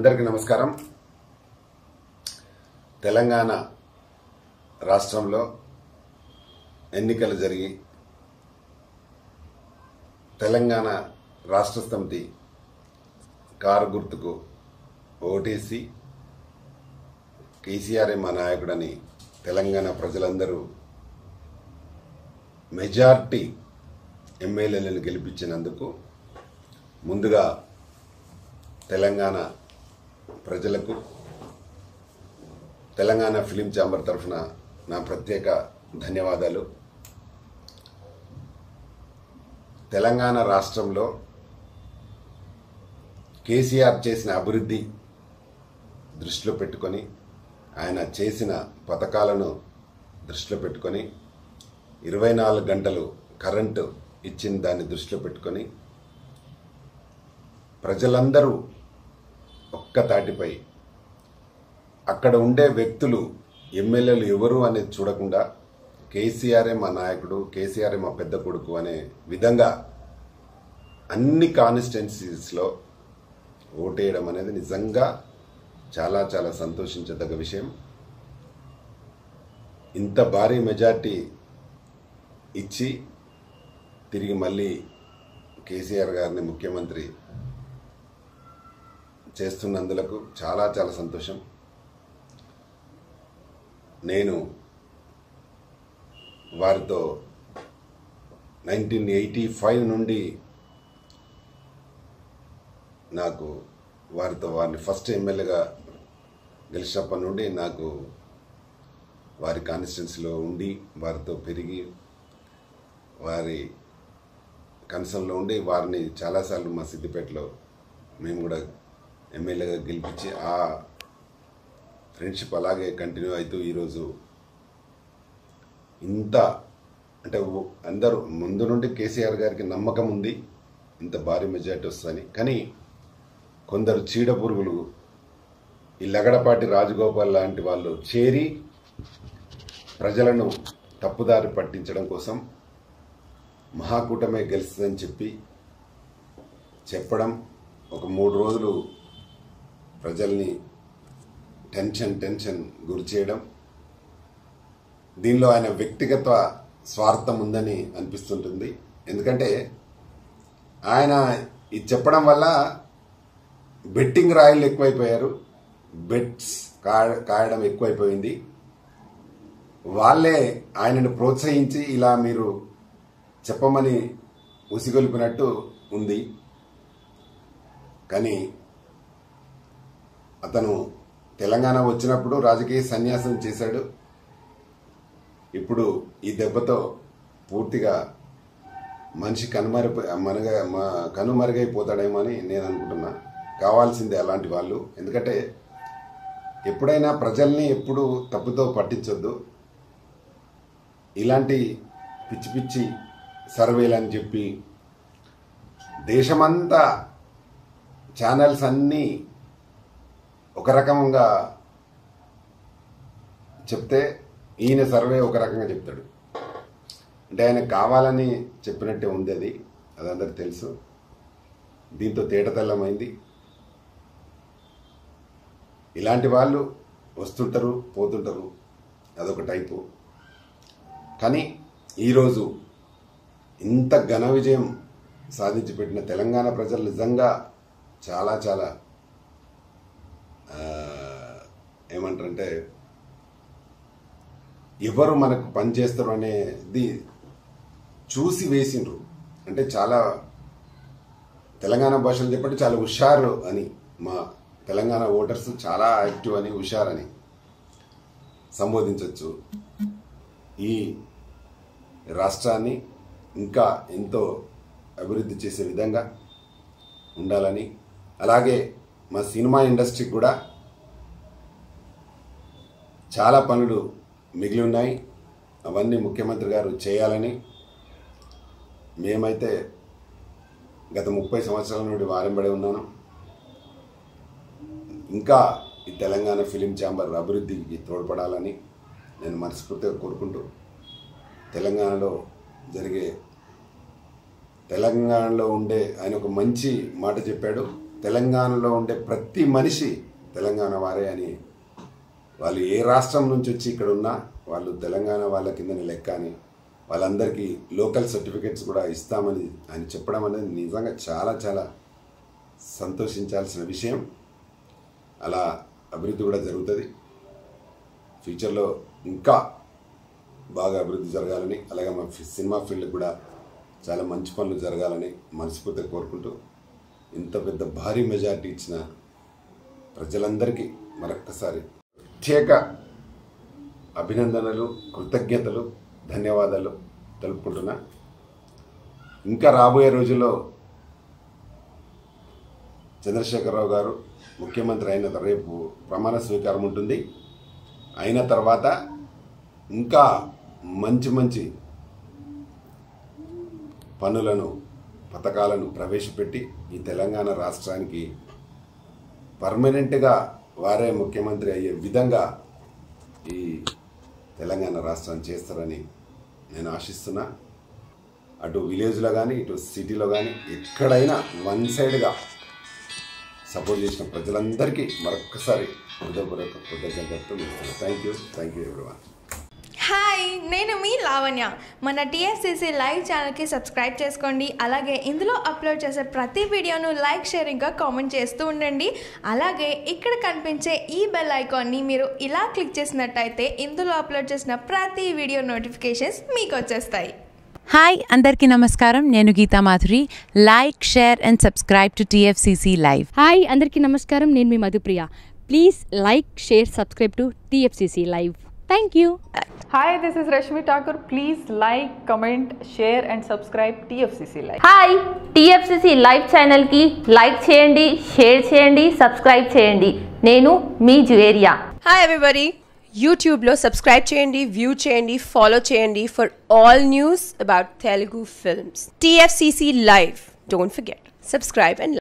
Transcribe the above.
అందరికీ నమస్కారం తెలంగాణ రాష్ట్రంలో ఎన్నికలు జరిగి తెలంగాణ రాష్ట్ర సమితి కారు గుర్తుకు ఓటేసి కేసీఆర్ మా నాయకుడని తెలంగాణ ప్రజలందరూ మెజార్టీ ఎమ్మెల్యేలను గెలిపించినందుకు ముందుగా తెలంగాణ ప్రజలకు తెలంగాణ ఫిలిం ఛాంబర్ తరఫున నా ప్రత్యేక ధన్యవాదాలు తెలంగాణ రాష్ట్రంలో కేసీఆర్ చేసిన అభివృద్ధి దృష్టిలో పెట్టుకొని ఆయన చేసిన పథకాలను దృష్టిలో పెట్టుకొని ఇరవై నాలుగు గంటలు కరెంటు ఇచ్చిన దాన్ని దృష్టిలో పెట్టుకొని ప్రజలందరూ ఒక్క తాటిపై అక్కడ ఉండే వ్యక్తులు ఎమ్మెల్యేలు ఎవరు అనేది చూడకుండా కేసీఆరే మా నాయకుడు కేసీఆరే మా పెద్ద కొడుకు అనే విధంగా అన్ని కాన్స్టిట్యున్సీస్లో ఓటేయడం అనేది నిజంగా చాలా చాలా సంతోషించదగ్గ విషయం ఇంత భారీ మెజార్టీ ఇచ్చి తిరిగి మళ్ళీ కేసీఆర్ గారిని ముఖ్యమంత్రి చేస్తున్నందులకు చాలా చాలా సంతోషం నేను వారితో నైన్టీన్ ఎయిటీ ఫైవ్ నుండి నాకు వారితో వారిని ఫస్ట్ ఎమ్మెల్యేగా గెలిచినప్పటి నుండి నాకు వారి కాన్స్టిట్యున్సీలో ఉండి వారితో పెరిగి వారి కన్సర్న్లో ఉండి వారిని చాలాసార్లు మా సిద్దిపేటలో మేము కూడా ఎమ్మెల్యేగా గెలిపించి ఆ ఫ్రెండ్షిప్ అలాగే కంటిన్యూ అవుతూ ఈరోజు ఇంత అంటే ఓ- అందరూ ముందు నుండి కేసీఆర్ గారికి నమ్మకం ఉంది ఇంత భారీ మెజార్టీ వస్తుందని కానీ కొందరు చీడ పురుగులు ఈ లగడపాటి రాజగోపాల్ లాంటి వాళ్ళు చేరి ప్రజలను తప్పుదారి పట్టించడం కోసం మహాకూటమే గెలుస్తుందని చెప్పి చెప్పడం ఒక మూడు రోజులు ప్రజల్ని టెన్షన్ టెన్షన్ గురి చేయడం దీనిలో ఆయన వ్యక్తిగత స్వార్థం ఉందని అనిపిస్తుంటుంది ఎందుకంటే ఆయన ఇది చెప్పడం వల్ల బెట్టింగ్ రాయలు ఎక్కువైపోయారు బెట్స్ కాయ కాయడం ఎక్కువైపోయింది వాళ్ళే ఆయనను ప్రోత్సహించి ఇలా మీరు చెప్పమని ఉసిగొలిపినట్టు ఉంది కానీ అతను తెలంగాణ వచ్చినప్పుడు రాజకీయ సన్యాసం చేశాడు ఇప్పుడు ఈ దెబ్బతో పూర్తిగా మనిషి కనుమరి మనగ మ- కనుమరుగైపోతాడేమో అని నేను అనుకుంటున్నా కావాల్సిందే అలాంటి వాళ్ళు ఎందుకంటే ఎప్పుడైనా ప్రజల్ని ఎప్పుడు తప్పుతో పట్టించొద్దు ఇలాంటి పిచ్చి పిచ్చి సర్వేలు అని చెప్పి దేశమంతా ఛానల్స్ అన్నీ ఒక రకంగా చెప్తే ఈయన సర్వే ఒక రకంగా చెప్తాడు అంటే ఆయన కావాలని చెప్పినట్టే ఉంది అది అది అందరికి తెలుసు దీంతో తేటతెల్లమైంది ఇలాంటి వాళ్ళు వస్తుంటారు పోతుంటారు అదొక టైపు కానీ ఈరోజు ఇంత ఘన విజయం సాధించి పెట్టిన తెలంగాణ ప్రజలు నిజంగా చాలా చాలా ఆ, ఏమంటారంటే ఎవరు మనకు పనిచేస్తారు అనేది చూసి వేసిండ్రు అంటే చాలా తెలంగాణ భాషలో చెప్పండి చాలా హుషారు అని మా తెలంగాణ ఓటర్స్ చాలా యాక్టివ్ అని హుషారు అని సంబోధించవచ్చు ఈ రాష్ట్రాన్ని ఇంకా ఎంతో అభివృద్ధి చేసే విధంగా ఉండాలని అలాగే మా సినిమా ఇండస్ట్రీకి కూడా చాలా పనులు మిగిలి ఉన్నాయి అవన్నీ ముఖ్యమంత్రి గారు చేయాలని మేమైతే గత ముప్పై సంవత్సరాల నుండి వారంబడి ఉన్నాను ఇంకా ఈ తెలంగాణ ఫిలిం ఛాంబర్ అభివృద్ధికి తోడ్పడాలని నేను మనస్ఫూర్తిగా కోరుకుంటూ తెలంగాణలో జరిగే తెలంగాణలో ఉండే ఆయన ఒక మంచి మాట చెప్పాడు తెలంగాణలో ఉండే ప్రతి మనిషి తెలంగాణ వారే అని వాళ్ళు ఏ రాష్ట్రం నుంచి వచ్చి ఇక్కడ ఉన్నా వాళ్ళు తెలంగాణ వాళ్ళ కింద లెక్క అని వాళ్ళందరికీ లోకల్ సర్టిఫికెట్స్ కూడా ఇస్తామని అని చెప్పడం అనేది నిజంగా చాలా చాలా సంతోషించాల్సిన విషయం అలా అభివృద్ధి కూడా జరుగుతుంది ఫ్యూచర్లో ఇంకా బాగా అభివృద్ధి జరగాలని అలాగే మా ఫి- సినిమా ఫీల్డ్ కూడా చాలా మంచి పనులు జరగాలని మనస్ఫూర్తిగా కోరుకుంటూ ఇంత పెద్ద భారీ మెజారిటీ ఇచ్చిన ప్రజలందరికీ మరొక్కసారి ప్రత్యేక అభినందనలు కృతజ్ఞతలు ధన్యవాదాలు తెలుపుకుంటున్నా ఇంకా రాబోయే రోజుల్లో చంద్రశేఖరరావు గారు ముఖ్యమంత్రి అయిన తర్- రేపు ప్రమాణ స్వీకారం ఉంటుంది అయిన తర్వాత ఇంకా మంచి మంచి పనులను పథకాలను ప్రవేశపెట్టి ఈ తెలంగాణ రాష్ట్రానికి పర్మనెంట్గా వారే ముఖ్యమంత్రి అయ్యే విధంగా ఈ తెలంగాణ రాష్ట్రాన్ని చేస్తారని నేను ఆశిస్తున్నా అటు విలేజ్లో కానీ ఇటు సిటీలో కానీ ఎక్కడైనా వన్ సైడ్గా సపోర్ట్ చేసిన ప్రజలందరికీ మరొక్కసారి హృదయపూర్వక కృతజ్ఞతలు thank you thank you everyone hi నేను మీ లావణ్య మన టీఎఫ్సీసీ లైవ్ ఛానల్కి సబ్స్క్రైబ్ చేసుకోండి అలాగే ఇందులో అప్లోడ్ చేసే ప్రతి వీడియోను లైక్ షేర్ ఇంకా కామెంట్ చేస్తూ ఉండండి అలాగే ఇక్కడ కనిపించే ఈ బెల్ ఐకాన్ని మీరు ఇలా క్లిక్ చేసినట్టయితే ఇందులో అప్లోడ్ చేసిన ప్రతి వీడియో నోటిఫికేషన్స్ మీకు వచ్చేస్తాయి హాయ్ అందరికీ నమస్కారం నేను Geetha Madhuri like share and subscribe to TFCC live hi అందరికీ నమస్కారం నేను మీ Madhupriya please like share subscribe to TFCC live thank you Hi, this is Rashmi Thakur. Please like, comment, share, and subscribe TFCC Live. Hi TFCC live ఛానల్కి like చేయండి share చేయండి subscribe చేయండి నేను మీ జువేరియా హాయ్ ఎవ్రీబడి యూట్యూబ్లో సబ్స్క్రైబ్ చేయండి view చేయండి follow చేయండి for all news about Telugu films TFCC live don't forget subscribe and